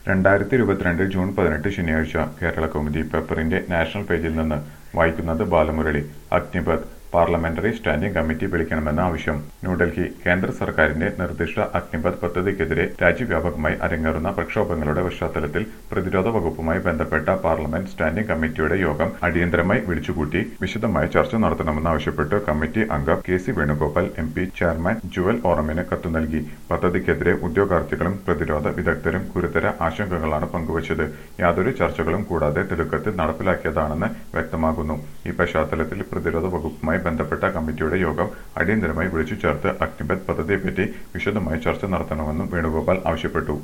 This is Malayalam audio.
രണ്ടായിരത്തി ഇരുപത്തിരണ്ട് ജൂൺ പതിനെട്ട് ശനിയാഴ്ച കേരള കൗമുദി പേപ്പറിന്റെ നാഷണൽ പേജിൽ നിന്ന് വായിക്കുന്നത് Balamurali Agnipath parliamentary standing committee വിളിക്കണമെന്ന ആവശ്യം ന്യൂഡൽഹി കേന്ദ്ര സർക്കാരിന്റെ നിർദ്ദിഷ്ട അഗ്നിപത് പദ്ധതിക്കെതിരെ രാജ്യവ്യാപകമായി അരങ്ങേറുന്ന പ്രക്ഷോഭങ്ങളുടെ പശ്ചാത്തലത്തിൽ പ്രതിരോധ വകുപ്പുമായി ബന്ധപ്പെട്ട പാർലമെന്റ് സ്റ്റാൻഡിംഗ് കമ്മിറ്റിയുടെ യോഗം അടിയന്തരമായി വിളിച്ചുകൂട്ടി വിശദമായ ചർച്ച നടത്തണമെന്നാവശ്യപ്പെട്ട് കമ്മിറ്റി അംഗം K C Venugopal M P chairman Jual ഓറമിന് കത്ത് നൽകി പദ്ധതിക്കെതിരെ ഉദ്യോഗാർത്ഥികളും പ്രതിരോധ വിദഗ്ധരും ഗുരുതര ആശങ്കകളാണ് പങ്കുവച്ചത് യാതൊരു ചർച്ചകളും കൂടാതെ തിടുക്കത്തിൽ നടപ്പിലാക്കിയതാണെന്ന് വ്യക്തമാകുന്നു ഈ പശ്ചാത്തലത്തിൽ പ്രതിരോധ വകുപ്പുമായി ബന്ധപ്പെട്ട കമ്മിറ്റിയുടെ യോഗം അടിയന്തരമായി വിളിച്ചു ചേർത്ത് അഗ്നിപത് പദ്ധതിയെപ്പറ്റി വിശദമായ ചർച്ച നടത്തണമെന്നും വേണുഗോപാൽ ആവശ്യപ്പെട്ടു